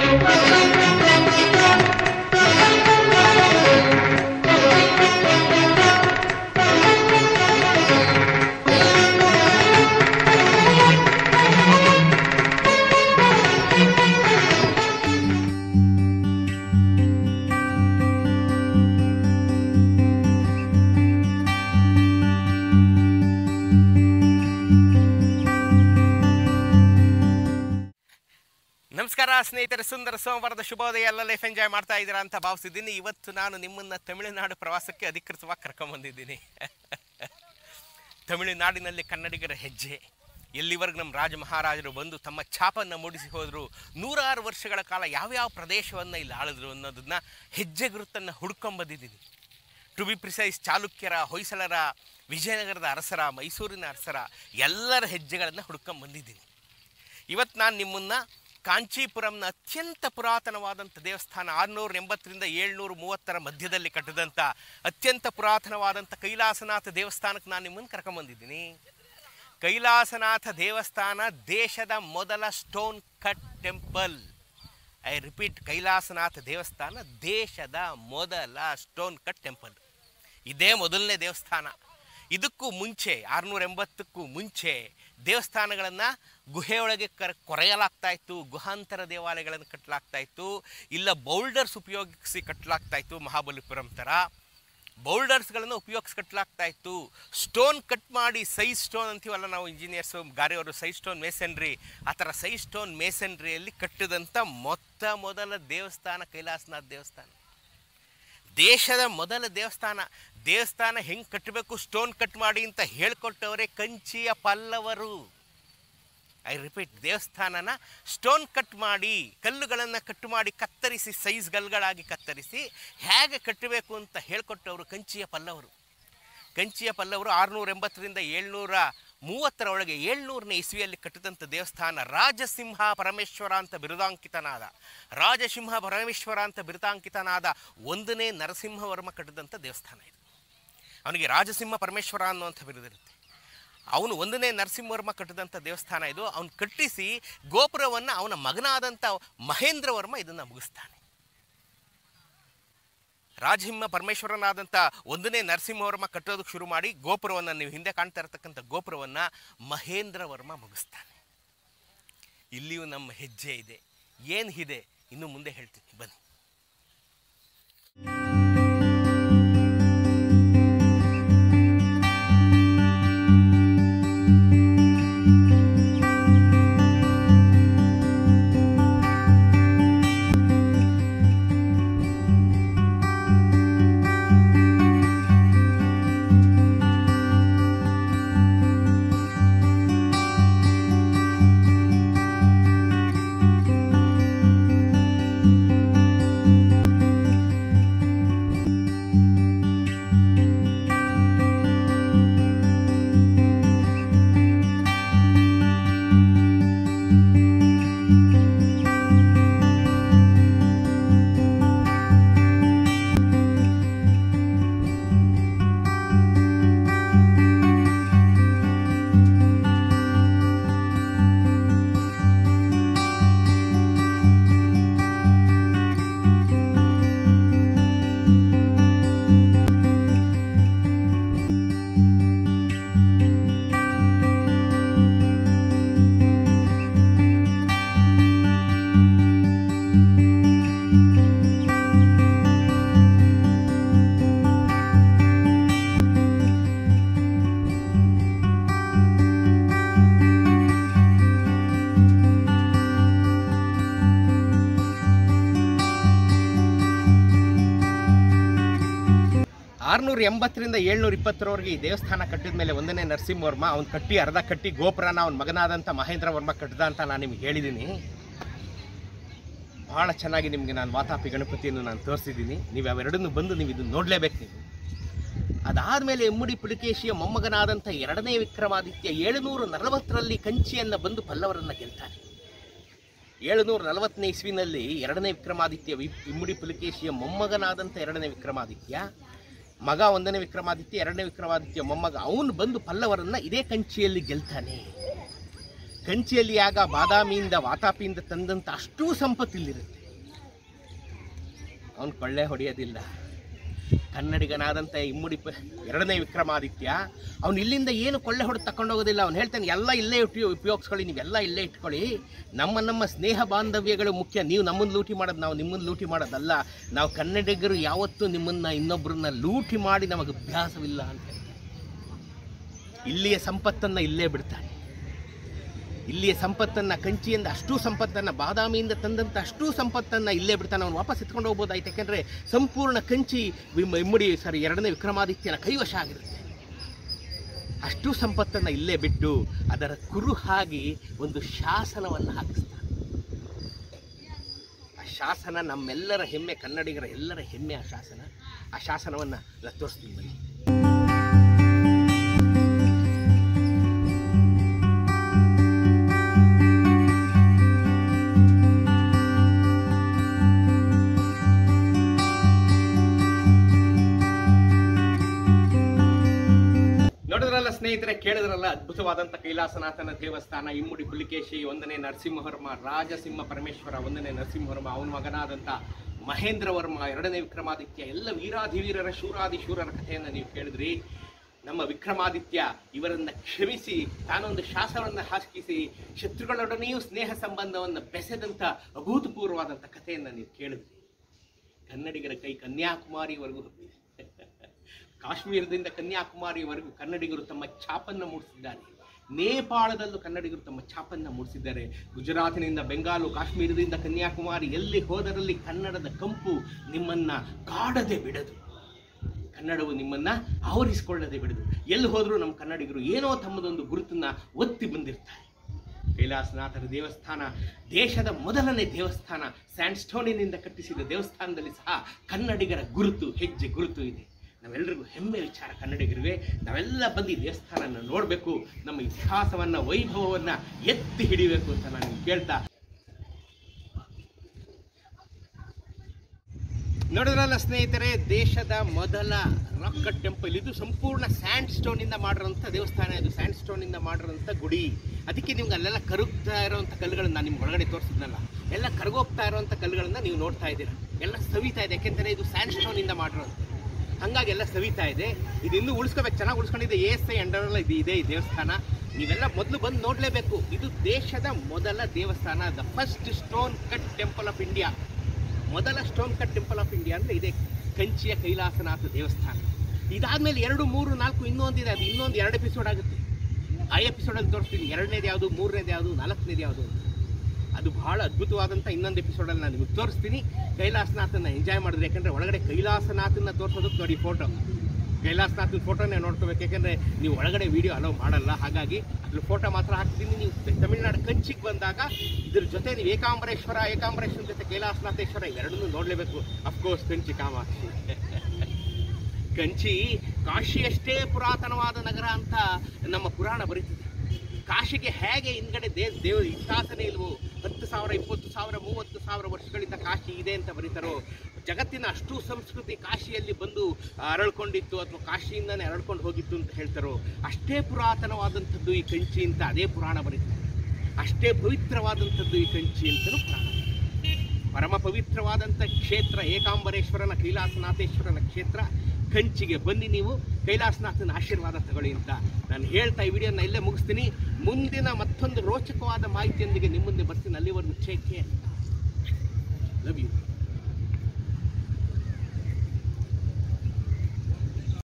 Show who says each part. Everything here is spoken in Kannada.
Speaker 1: ನಮಸ್ಕಾರ ಸ್ನೇಹಿತರೆ ಸುಂದರ ಸೋಮವಾರದ ಶುಭೋದಯ ಎಲ್ಲ ಲೈಫ್ ಎಂಜಾಯ್ ಮಾಡ್ತಾ ಇದ್ದೀರಾ ಅಂತ ಭಾವಿಸಿದ್ದೀನಿ ಇವತ್ತು ನಾನು ನಿಮ್ಮನ್ನ ತಮಿಳುನಾಡು ಪ್ರವಾಸಕ್ಕೆ ಅಧಿಕೃತವಾಗಿ ಕರ್ಕೊಂಬಂದಿದ್ದೀನಿ ತಮಿಳುನಾಡಿನಲ್ಲಿ ಕನ್ನಡಿಗರ ಹೆಜ್ಜೆ ಎಲ್ಲಿವರೆಗೂ ನಮ್ಮ ರಾಜ ಮಹಾರಾಜರು ಬಂದು ತಮ್ಮ ಛಾಪನ್ನು ಮೂಡಿಸಿ ಹೋದರು ನೂರಾರು ವರ್ಷಗಳ ಕಾಲ ಯಾವ್ಯಾವ ಪ್ರದೇಶವನ್ನು ಇಲ್ಲಿ ಆಳಿದ್ರು ಅನ್ನೋದನ್ನ ಹೆಜ್ಜೆ ಗುರುತನ್ನು ಹುಡ್ಕೊಂಬಂದಿದ್ದೀನಿ ಟು ಬಿ ಪ್ರಿಸೈಸ್ ಚಾಲುಕ್ಯರ ಹೊಯ್ಸಳರ ವಿಜಯನಗರದ ಅರಸರ ಮೈಸೂರಿನ ಅರಸರ ಎಲ್ಲರ ಹೆಜ್ಜೆಗಳನ್ನು ಹುಡ್ಕೊಂಬಂದಿದ್ದೀನಿ ಇವತ್ತು ನಾನು ನಿಮ್ಮನ್ನು ಕಾಂಚೀಪುರಂನ ಅತ್ಯಂತ ಪುರಾತನವಾದಂಥ ದೇವಸ್ಥಾನ ಆರುನೂರ ಎಂಬತ್ತರಿಂದ ಏಳ್ನೂರ ಮೂವತ್ತರ ಮಧ್ಯದಲ್ಲಿ ಕಟ್ಟಿದಂಥ ಅತ್ಯಂತ ಪುರಾತನವಾದಂಥ ಕೈಲಾಸನಾಥ ದೇವಸ್ಥಾನಕ್ಕೆ ನಾನು ನಿಮ್ಮನ್ನು ಕರ್ಕೊಂಬಂದಿದ್ದೀನಿ ಕೈಲಾಸನಾಥ ದೇವಸ್ಥಾನ ದೇಶದ ಮೊದಲ stone cut temple I repeat Kailasanatha ದೇವಸ್ಥಾನ ದೇಶದ ಮೊದಲ ಸ್ಟೋನ್ ಕಟ್ ಟೆಂಪಲ್ ಇದೇ ಮೊದಲನೇ ದೇವಸ್ಥಾನ ಇದಕ್ಕೂ ಮುಂಚೆ ಆರುನೂರ ಎಂಬತ್ತಕ್ಕೂ ಮುಂಚೆ ದೇವಸ್ಥಾನಗಳನ್ನು ಗುಹೆಯೊಳಗೆ ಕರ್ ಕೊರೆಯಲಾಗ್ತಾ ಇತ್ತು ಗುಹಾಂತರ ದೇವಾಲಯಗಳನ್ನು ಕಟ್ಟಲಾಗ್ತಾ ಇತ್ತು ಇಲ್ಲ ಬೌಲ್ಡರ್ಸ್ ಉಪಯೋಗಿಸಿ ಕಟ್ಟಲಾಗ್ತಾ ಇತ್ತು ಮಹಾಬಲಿಪುರಂ ಥರ ಬೌಲ್ಡರ್ಸ್ಗಳನ್ನು ಉಪಯೋಗಿಸಿ ಕಟ್ಟಲಾಗ್ತಾ ಇತ್ತು ಸ್ಟೋನ್ ಕಟ್ ಮಾಡಿ ಸೈಜ್ ಸ್ಟೋನ್ ಅಂತೀವಲ್ಲ ನಾವು ಇಂಜಿನಿಯರ್ಸು ಗಾರಿಯವರು ಸೈಜ್ ಸ್ಟೋನ್ ಮೇಸನ್ರಿ ಆ ಥರ ಸೈಜ್ ಸ್ಟೋನ್ ಮೇಸನ್ರಿಯಲ್ಲಿ ಕಟ್ಟಿದಂಥ ಮೊತ್ತ ಮೊದಲ ದೇವಸ್ಥಾನ ಕೈಲಾಸನಾಥ್ ದೇವಸ್ಥಾನ ದೇಶದ ಮೊದಲ ದೇವಸ್ಥಾನ ದೇವಸ್ಥಾನ ಹೆಂಗೆ ಕಟ್ಟಬೇಕು ಸ್ಟೋನ್ ಕಟ್ ಮಾಡಿ ಅಂತ ಹೇಳ್ಕೊಟ್ಟವರೇ ಕಂಚಿಯ ಪಲ್ಲವರು ಐ ರಿಪೀಟ್ ದೇವಸ್ಥಾನನ ಸ್ಟೋನ್ ಕಟ್ ಮಾಡಿ ಕಲ್ಲುಗಳನ್ನು ಕಟ್ ಮಾಡಿ ಕತ್ತರಿಸಿ ಸೈಜ್ ಗಲ್ಗಳಾಗಿ ಕತ್ತರಿಸಿ ಹೇಗೆ ಕಟ್ಟಬೇಕು ಅಂತ ಹೇಳ್ಕೊಟ್ಟವರು ಕಂಚಿಯ ಪಲ್ಲವರು ಕಂಚಿಯ ಪಲ್ಲವರು ಆರುನೂರ ಎಂಬತ್ತರಿಂದ ಏಳ್ನೂರ ಮೂವತ್ತರ ಒಳಗೆ ಏಳ್ನೂರನೇ ಇಸ್ವಿಯಲ್ಲಿ ಕಟ್ಟಿದಂಥ ದೇವಸ್ಥಾನ ರಾಜಸಿಂಹ ಪರಮೇಶ್ವರ ಅಂತ ಬಿರುದಾಂಕಿತನಾದ ರಾಜಸಿಂಹ ಪರಮೇಶ್ವರ ಅಂತ ಬಿರುದಾಂಕಿತನಾದ ಒಂದನೇ ನರಸಿಂಹವರ್ಮ ಕಟ್ಟಿದಂಥ ದೇವಸ್ಥಾನ ಇದು ಅವನಿಗೆ ರಾಜಸಿಂಹ ಪರಮೇಶ್ವರ ಅನ್ನುವಂಥ ಬಿರುದಿರುತ್ತೆ ಅವನು ಒಂದನೇ ನರಸಿಂಹವರ್ಮ ಕಟ್ಟಿದಂಥ ದೇವಸ್ಥಾನ ಇದು ಅವನು ಕಟ್ಟಿಸಿ ಗೋಪುರವನ್ನು ಅವನ ಮಗನಾದಂಥ ಮಹೇಂದ್ರವರ್ಮ ಇದನ್ನು ಮುಗಿಸ್ತಾನೆ ರಾಜಸಿಂಹ ಪರಮೇಶ್ವರನಾದಂಥ ಒಂದನೇ ನರಸಿಂಹವರ್ಮ ಕಟ್ಟೋದಕ್ಕೆ ಶುರು ಮಾಡಿ ಗೋಪುರವನ್ನು ನೀವು ಹಿಂದೆ ಕಾಣ್ತಾ ಇರತಕ್ಕಂಥ ಗೋಪುರವನ್ನು ಮಹೇಂದ್ರವರ್ಮ ಮುಗಿಸ್ತಾನೆ ಇಲ್ಲಿಯೂ ನಮ್ಮ ಹೆಜ್ಜೆ ಇದೆ ಏನು ಇದೆ ಇನ್ನು ಮುಂದೆ ಹೇಳ್ತೀನಿ ಬನ್ನಿ ಆರುನೂರ ಎಂಬತ್ತರಿಂದ ಏಳ್ನೂರ ಇಪ್ಪತ್ತರವರೆಗೆ ಈ ದೇವಸ್ಥಾನ ಕಟ್ಟಿದ ಮೇಲೆ ಒಂದನೇ ನರಸಿಂಹವರ್ಮ ಅವ್ನು ಕಟ್ಟಿ ಅರ್ಧ ಕಟ್ಟಿ ಗೋಪುರನ ಅವನ ಮಗನಾದಂಥ ಮಹೇಂದ್ರ ವರ್ಮ ಕಟ್ಟಿದ ಅಂತ ನಾನು ನಿಮ್ಗೆ ಹೇಳಿದ್ದೀನಿ ಭಾಳ ಚೆನ್ನಾಗಿ ನಿಮಗೆ ನಾನು ವಾತಾಪಿ ಗಣಪತಿಯನ್ನು ನಾನು ತೋರಿಸಿದ್ದೀನಿ ನೀವು ಅವೆರಡನ್ನು ಬಂದು ನೀವು ಇದನ್ನು ನೋಡಲೇಬೇಕು ನೀವು ಅದಾದಮೇಲೆ ಎಮ್ಮುಡಿ ಪುಲಿಕೇಶಿಯ ಮೊಮ್ಮಗನಾದಂಥ ಎರಡನೇ ವಿಕ್ರಮಾದಿತ್ಯ ಏಳುನೂರ ನಲವತ್ತರಲ್ಲಿ ಕಂಚಿಯನ್ನು ಬಂದು ಪಲ್ಲವರನ್ನು ಗೆಲ್ತಾನೆ ಏಳುನೂರ ನಲವತ್ತನೇ ಇಸ್ವಿನಲ್ಲಿ ಎರಡನೇ ವಿಕ್ರಮಾದಿತ್ಯ ವಿ- ಇಮ್ಮುಡಿ ಪುಲಿಕೇಶಿಯ ಮೊಮ್ಮಗನಾದಂಥ ಎರಡನೇ ವಿಕ್ರಮಾದಿತ್ಯ ಮಗ ಒಂದನೇ ವಿಕ್ರಮಾದಿತ್ಯ ಎರಡನೇ ವಿಕ್ರಮಾದಿತ್ಯ ಮೊಮ್ಮಗ ಅವನು ಬಂದು ಪಲ್ಲವರನ್ನ ಇದೇ ಕಂಚಿಯಲ್ಲಿ ಗೆಲ್ತಾನೆ ಕಂಚಿಯಲ್ಲಿ ಆಗ ಬಾದಾಮಿಯಿಂದ ವಾತಾಪಿಯಿಂದ ತಂದಂಥ ಅಷ್ಟೂ ಸಂಪತ್ತು ಇಲ್ಲಿರುತ್ತೆ ಅವನು ಕೊಳ್ಳೆ ಹೊಡೆಯೋದಿಲ್ಲ ಕನ್ನಡಿಗನಾದಂಥ ಇಮ್ಮಡಿ ಪ ಎರಡನೇ ವಿಕ್ರಮಾದಿತ್ಯ ಅವನು ಇಲ್ಲಿಂದ ಏನು ಕೊಳ್ಳೆ ಹೊಡೆದು ತಗೊಂಡೋಗೋದಿಲ್ಲ ಅವ್ನು ಹೇಳ್ತಾನೆ ಎಲ್ಲ ಇಲ್ಲೇ ಉಪಯೋ ಉಪಯೋಗಿಸ್ಕೊಳ್ಳಿ ನೀವೆಲ್ಲ ಇಲ್ಲೇ ಇಟ್ಕೊಳ್ಳಿ ನಮ್ಮ ನಮ್ಮ ಸ್ನೇಹ ಬಾಂಧವ್ಯಗಳು ಮುಖ್ಯ ನೀವು ನಮ್ಮನ್ನು ಲೂಟಿ ಮಾಡೋದು ನಾವು ನಿಮ್ಮನ್ನು ಲೂಟಿ ಮಾಡೋದಲ್ಲ ನಾವು ಕನ್ನಡಿಗರು ಯಾವತ್ತೂ ನಿಮ್ಮನ್ನು ಇನ್ನೊಬ್ಬರನ್ನ ಲೂಟಿ ಮಾಡಿ ನಮಗೆ ಅಭ್ಯಾಸವಿಲ್ಲ ಅಂತ ಹೇಳ್ತಾರೆ ಇಲ್ಲಿಯ ಸಂಪತ್ತನ್ನು ಇಲ್ಲೇ ಬಿಡ್ತಾನೆ ಇಲ್ಲಿಯ ಸಂಪತ್ತನ್ನು ಕಂಚಿಯಿಂದ ಅಷ್ಟೂ ಸಂಪತ್ತನ್ನು ಬಾದಾಮಿಯಿಂದ ತಂದಂಥ ಅಷ್ಟೂ ಸಂಪತ್ತನ್ನು ಇಲ್ಲೇ ಬಿಡ್ತಾನೆ ಅವನು ವಾಪಸ್ ಎತ್ಕೊಂಡು ಹೋಗ್ಬೋದಾಯ್ತು ಯಾಕೆಂದರೆ ಸಂಪೂರ್ಣ ಕಂಚಿ ವಿಮ್- ಇಮ್ಮಡಿ ಸಾರಿ ಎರಡನೇ ವಿಕ್ರಮಾದಿತ್ಯನ ಕೈವಶ ಆಗಿರುತ್ತೆ ಅಷ್ಟೂ ಸಂಪತ್ತನ್ನು ಇಲ್ಲೇ ಬಿಟ್ಟು ಅದರ ಕುರುಹಾಗಿ ಒಂದು ಶಾಸನವನ್ನು ಹಾಕಿಸ್ತಾನೆ ಆ ಶಾಸನ ನಮ್ಮೆಲ್ಲರ ಹೆಮ್ಮೆ ಕನ್ನಡಿಗರ ಎಲ್ಲರ ಹೆಮ್ಮೆ ಆ ಶಾಸನ ಆ ಶಾಸನವನ್ನು ತೋರಿಸ್ತೀನಿ ಬನ್ನಿ ನೋಡಿದ್ರಲ್ಲ ಸ್ನೇಹಿತರೆ ಕೇಳಿದ್ರಲ್ಲ ಅದ್ಭುತವಾದಂಥ ಕೈಲಾಸನಾಥನ ದೇವಸ್ಥಾನ ಇಮ್ಮಡಿ ಪುಲಿಕೇಶಿ ಒಂದನೇ ನರಸಿಂಹವರ್ಮ ರಾಜಸಿಂಹ ಪರಮೇಶ್ವರ ಒಂದನೇ ನರಸಿಂಹವರ್ಮ ಅವನ ಮಗನಾದಂಥ ಮಹೇಂದ್ರ ವರ್ಮ ಎರಡನೇ ವಿಕ್ರಮಾದಿತ್ಯ ಎಲ್ಲ ವೀರಾಧಿವೀರರ ಶೂರಾದಿ ಶೂರರ ಕಥೆಯನ್ನು ನೀವು ಕೇಳಿದ್ರಿ ನಮ್ಮ ವಿಕ್ರಮಾದಿತ್ಯ ಇವರನ್ನ ಕ್ಷಮಿಸಿ ತಾನೊಂದು ಶಾಸನವನ್ನು ಹಾಕಿಸಿ ಶತ್ರುಗಳೊಡನೆಯೂ ಸ್ನೇಹ ಸಂಬಂಧವನ್ನು ಬೆಸೆದಂಥ ಅಭೂತಪೂರ್ವವಾದಂಥ ಕಥೆಯನ್ನು ನೀವು ಕೇಳಿದ್ರಿ ಕನ್ನಡಿಗರ ಕೈ ಕನ್ಯಾಕುಮಾರಿವರೆಗೂ ಹಬ್ಬಿದೆ ಕಾಶ್ಮೀರದಿಂದ ಕನ್ಯಾಕುಮಾರಿವರೆಗೂ ಕನ್ನಡಿಗರು ತಮ್ಮ ಛಾಪನ್ನು ಮೂಡಿಸಿದ್ದಾರೆ ನೇಪಾಳದಲ್ಲೂ ಕನ್ನಡಿಗರು ತಮ್ಮ ಛಾಪನ್ನು ಮೂಡಿಸಿದ್ದಾರೆ ಗುಜರಾತಿನಿಂದ ಬೆಂಗಾಲು ಕಾಶ್ಮೀರದಿಂದ ಕನ್ಯಾಕುಮಾರಿ ಎಲ್ಲಿ ಹೋದರಲ್ಲಿ ಕನ್ನಡದ ಕಂಪು ನಿಮ್ಮನ್ನ ಕಾಡದೆ ಬಿಡದು ಕನ್ನಡವು ನಿಮ್ಮನ್ನ ಆವರಿಸಿಕೊಳ್ಳದೆ ಬಿಡದು ಎಲ್ಲಿ ಹೋದರೂ ನಮ್ಮ ಕನ್ನಡಿಗರು ಏನೋ ತಮ್ಮದೊಂದು ಗುರುತನ್ನ ಒತ್ತಿ ಬಂದಿರ್ತಾರೆ ಕೈಲಾಸನಾಥರ ದೇವಸ್ಥಾನ ದೇಶದ ಮೊದಲನೇ ದೇವಸ್ಥಾನ ಸ್ಯಾಂಡ್ಸ್ಟೋನಿನಿಂದ ಕಟ್ಟಿಸಿದ ದೇವಸ್ಥಾನದಲ್ಲಿ ಸಹ ಕನ್ನಡಿಗರ ಗುರುತು ಹೆಜ್ಜೆ ಗುರುತು ಇದೆ ನಾವೆಲ್ಲರಿಗೂ ಹೆಮ್ಮೆ ವಿಚಾರ ಕನ್ನಡಿಗರಿಗೆ ನಾವೆಲ್ಲ ಬಂದು ಈ ದೇವಸ್ಥಾನನ ನೋಡಬೇಕು ನಮ್ಮ ಇತಿಹಾಸವನ್ನ ವೈಭವವನ್ನ ಎತ್ತಿ ಹಿಡಿಬೇಕು ಅಂತ ನಾನು ಕೇಳ್ತಾ ನೋಡಿದ್ರಲ್ಲ ಸ್ನೇಹಿತರೆ ದೇಶದ ಮೊದಲ ರಾಕ್ ಕಟ್ ಟೆಂಪಲ್ ಇದು ಸಂಪೂರ್ಣ ಸ್ಯಾಂಡ್ ಸ್ಟೋನ್ ಇಂದ ಮಾಡಿರೋಂಥ ದೇವಸ್ಥಾನ ಇದು ಸ್ಯಾಂಡ್ ಸ್ಟೋನ್ ಇಂದ ಮಾಡಿರೋಂಥ ಗುಡಿ ಅದಕ್ಕೆ ನಿಮ್ಗೆ ಅಲ್ಲೆಲ್ಲ ಕರಗ್ತಾ ಇರೋಂಥ ಕಲ್ಲುಗಳನ್ನ ನಾನು ನಿಮ್ಗೆ ಒಳಗಡೆ ತೋರಿಸಿದ್ನಲ್ಲ ಎಲ್ಲ ಕರಗೋಗ್ತಾ ಇರೋಂಥ ಕಲ್ಲುಗಳನ್ನ ನೀವು ನೋಡ್ತಾ ಇದ್ದೀರಾ ಎಲ್ಲ ಸವಿತಾ ಇದೆ ಯಾಕೆಂದರೆ ಇದು ಸ್ಯಾಂಡ್ ಸ್ಟೋನ್ ಇಂದ ಮಾಡಿರೋದು ಹಂಗಾಗಿ ಎಲ್ಲ ಸವಿತಾ ಇದೆ ಇದು ಇನ್ನೂ ಉಳಿಸ್ಕೋಬೇಕು ಚೆನ್ನಾಗಿ ಉಳಿಸ್ಕೊಂಡಿದೆ ಎ ಎಸ್ ಐ ಅಂಡರ್ ಇದು ಇದೆ ಈ ದೇವಸ್ಥಾನ ನೀವೆಲ್ಲ ಮೊದಲು ಬಂದು ನೋಡಲೇಬೇಕು ಇದು ದೇಶದ ಮೊದಲ ದೇವಸ್ಥಾನ the first stone cut temple of India ಮೊದಲ stone cut temple of India ಅಂದರೆ ಇದೆ ಕಂಚಿಯ ಕೈಲಾಸನಾಥ ದೇವಸ್ಥಾನ ಇದಾದ್ಮೇಲೆ ಎರಡು ಮೂರು ನಾಲ್ಕು ಇನ್ನೊಂದಿದೆ ಅದು ಇನ್ನೊಂದು ಎರಡು ಎಪಿಸೋಡ್ ಆಗುತ್ತೆ ಆ ಎಪಿಸೋಡಲ್ಲಿ ತೋರಿಸ್ತೀನಿ ಎರಡನೇದು ಯಾವುದು ಮೂರನೇದು ಯಾವುದು ನಾಲ್ಕನೇದು ಯಾವುದು ಅಂತ ಅದು ಬಹಳ ಅದ್ಭುತವಾದಂಥ ಇನ್ನೊಂದು ಎಪಿಸೋಡಲ್ಲಿ ನಾನು ನಿಮಗೆ ತೋರಿಸ್ತೀನಿ ಕೈಲಾಸನಾಥನ ಎಂಜಾಯ್ ಮಾಡಿದ್ರೆ ಯಾಕಂದರೆ ಒಳಗಡೆ ಕೈಲಾಸನಾಥನ ತೋರಿಸೋದಕ್ಕೆ ನೋಡಿ ಫೋಟೋ ಕೈಲಾಸನಾಥನ ಫೋಟೋನೇ ನೋಡ್ಕೋಬೇಕು ಯಾಕಂದರೆ ನೀವು ಒಳಗಡೆ ವಿಡಿಯೋ ಅಲೋ ಮಾಡಲ್ಲ ಹಾಗಾಗಿ ಅದ್ರ ಫೋಟೋ ಮಾತ್ರ ಹಾಕ್ತೀನಿ ನೀವು ತಮಿಳ್ನಾಡು ಕಂಚಿಗೆ ಬಂದಾಗ ಇದ್ರ ಜೊತೆ ನೀವು ಏಕಾಂಬರೇಶ್ವರ ಏಕಾಂಬರೇಶ್ವರ ಜೊತೆ ಕೈಲಾಸನಾಥೇಶ್ವರ ಇವೆರಡನ್ನೂ ನೋಡಲೇಬೇಕು ಅಫ್ಕೋರ್ಸ್ ಕಂಚಿ ಕಾಮಾಕ್ಷಿ ಕಂಚಿ ಕಾಶಿಯಷ್ಟೇ ಪುರಾತನವಾದ ನಗರ ಅಂತ ನಮ್ಮ ಪುರಾಣ ಬರೀತಿದೆ ಕಾಶಿಗೆ ಹೇಗೆ ಹಿಂದ್ಗಡೆ ದೇ ದೇವ ಇತಿಹಾಸನೇ ಇಲ್ವೋ ಹತ್ತು ಸಾವಿರ ಇಪ್ಪತ್ತು ಸಾವಿರ ಮೂವತ್ತು ಸಾವಿರ ವರ್ಷಗಳಿಂದ ಕಾಶಿ ಇದೆ ಅಂತ ಬರೀತಾರೋ ಜಗತ್ತಿನ ಅಷ್ಟು ಸಂಸ್ಕೃತಿ ಕಾಶಿಯಲ್ಲಿ ಬಂದು ಅರಳ್ಕೊಂಡಿತ್ತು ಅಥವಾ ಕಾಶಿಯಿಂದನೇ ಅರಳ್ಕೊಂಡು ಹೋಗಿತ್ತು ಅಂತ ಹೇಳ್ತಾರೋ ಅಷ್ಟೇ ಪುರಾತನವಾದಂಥದ್ದು ಈ ಕಂಚಿ ಅಂತ ಅದೇ ಪುರಾಣ ಬರೀತಾರೆ ಅಷ್ಟೇ ಪವಿತ್ರವಾದಂಥದ್ದು ಈ ಕಂಚಿ ಅಂತಲೂ ಪುರಾಣ ಪರಮ ಪವಿತ್ರವಾದಂಥ ಕ್ಷೇತ್ರ ಏಕಾಂಬರೇಶ್ವರನ ಕೈಲಾಸನಾಥೇಶ್ವರನ ಕ್ಷೇತ್ರ ಕಂಚಿಗೆ ಬನ್ನಿ ನೀವು ಕೈಲಾಸನಾಥನ ಆಶೀರ್ವಾದ ತಗೊಳ್ಳಿ ಅಂತ ನಾನು ಹೇಳ್ತಾ ಈ ವಿಡಿಯೋನ ಇಲ್ಲೇ ಮುಗಿಸ್ತೀನಿ ಮುಂದಿನ ಮತ್ತೊಂದು ರೋಚಕವಾದ ಮಾಹಿತಿಯೊಂದಿಗೆ ನಿಮ್ಮ ಮುಂದೆ ಬರ್ತೀನಿ ಅಲ್ಲಿವರೆಗೂ ಟೇಕ್ ಕೇರ್ ಲವ್ ಯು